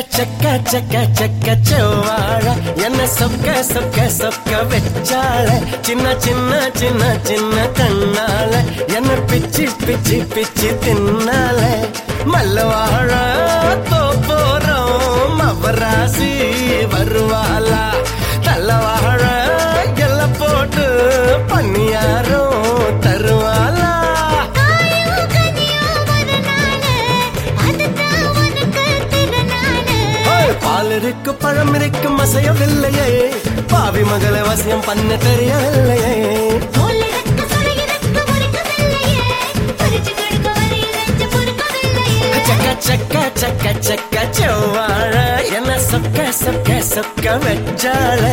சக்க சக்க சக்க செவ்வாழ என்ன சொக்க சொக்க சொக்க வச்சாள சின்ன சின்ன சின்ன சின்ன கண்ணால என்ன பிச்சு பிச்சு பிச்சு தின்னால மல்லவாழ தோப்போறோம் மவராசி வருவாளா தள்ளவாழ எல்ல போட்டு பண்ணியாரோ தருவாளா காயோ கனியோ ஒரு நாளு அதுதான் உனக்கு திருநாளு ஓய், பால் இருக்கு பழம் இருக்கு மசையவில்லையே பாவி மகளை வசியம் பண்ண தெரியவில்லையே தோலிறக்க சொலியிறக்க முறிக்கவில்லையே பறிச்சு கொடுக்க வரையில் நெஞ்சு பொறுக்கவில்லையே சக்க சக்க சக்க சக்க செவ்வாழ என்ன சொக்க சொக்க சொக்க வச்சாள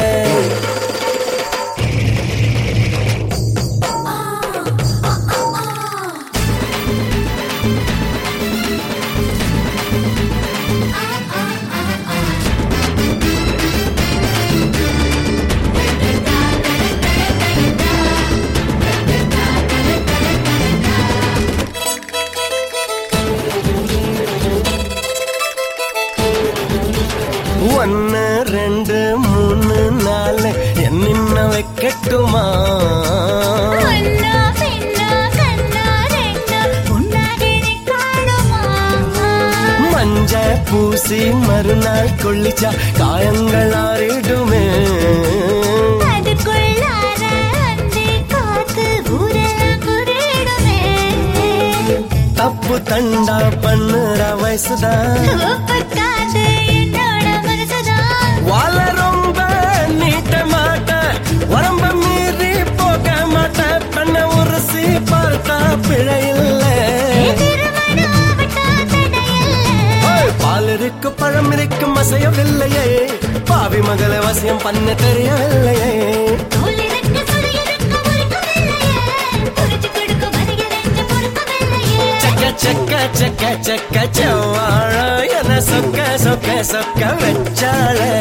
ஒன்னு ரெண்டு மூணு நாலு என்ன வைக்கட்டுமா கண்ணா பெண்ணா கண்ணா ரெண்டா உன்னாடி நீ காணுமா மஞ்ச பூசி மறுநாள் கொள்ளிச்சா காயங்கள் ஆறிடுமே அதுக்குள்ளார அந்தி காத்து ஊரெல்லாம் குருடுமே தப்பு தண்டா பண்ணுற வயசுதான் ஒப்பக்காது என்னோட மனசுதான் வாழ ரொம்ப நீட்ட மாட்ட உடம்ப மீறி போக மாட்ட பண்ண உரசி பார்த்தா பிழை இல்லை திருமணம் ஆவட்டா தடையில்லை ஓய், பால் இருக்கு பழம் இருக்கு மசையவில்லையே பாவி மகளை வசியம் பண்ண தெரியவில்லையே தோலிறக்க சொலியிறக்க முறிக்கவில்லையே புரிச்சு கொடுக்க வரையில் நெஞ்சு பொறுக்கவில்லையே சக்க சக்க சக்க சக்க செவ்வாழ என சொக்க சொக்க சொக்க வச்சாளே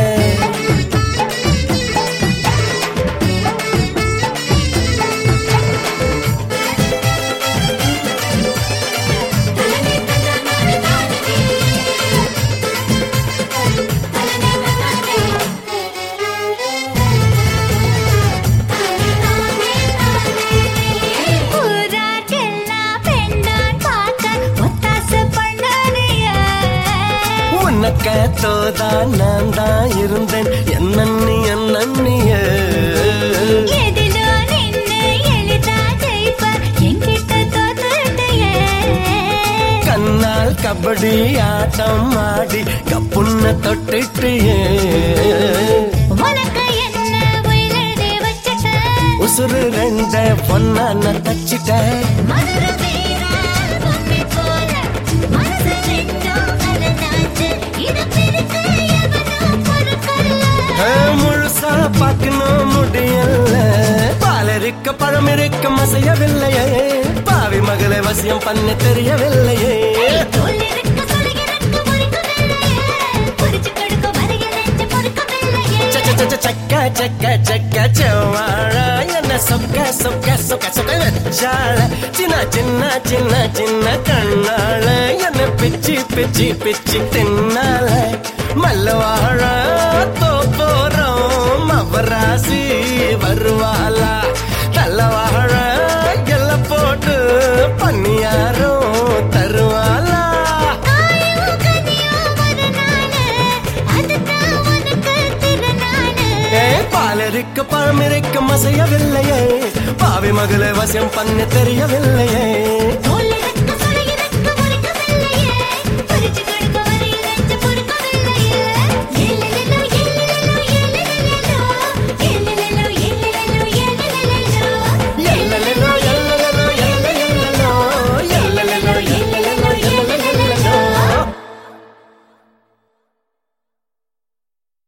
ஊரார்க்கெல்லாம் பெண்ணான் பார்க்க ஒத்தாசை பண்ணாதீங்க. உனக்க தோதா நான் தான் இருந்தேன் என்னன்னி என்னன்னிய எதிலோ நின்னு எளிதா ஜெயிப்ப, என்கிட்ட தோத்துட்டியே. கண்ணால் கபடி ஆட்டம் ஆடி கப்புன்ன தொட்டுட்டியே உனக்கு என்ன உயிரெழுதி வச்சிட்ட? உசுறு ரெண்ட பொண்ணான தச்சிட்டேன் மதுரை வீரா, பொம்மி போல, மனசு ரெண்டும் கலந்தாச்சு. இதை பிரிக்க எவனும் பொறுக்கல்ல. ஆ, முழுசா பார்க்கணும் முடியல பால் இருக்க பழம் இருக்க மசையவில்லையே பாவி மகளை வசியம் பண்ண தெரியவில்லையே தோலிறக்க சொலியிறக்க முறிக்கவில்லையே. புரிச்சு கொடுக்க வரையில் நெஞ்சு பொறுக்கவில்லையே. சக்க சக்க சக்க சக்க சக்க செவ்வாழ என்ன சொக்க சொக்க சொக்க சொக்க வச்சாள சின்ன சின்ன சின்ன சின்ன கண்ணாள என்ன பிச்சி பிச்சி பிச்சி தின்னால மல்லவாழ தோப்போறோம் மவராசி வருவாளா தள்ளவாழ எல்ல போட்டு பண்ணியாரோ தருவாளா காயோ கனியோ ஒரு நாளு, அதுதான் உனக்கு திருநாளு. ஏ, பால் இருக்க பழம் இருக்க மசையவில்லையே பாவி மகளை வசியம் பண்ண தெரியவில்லையே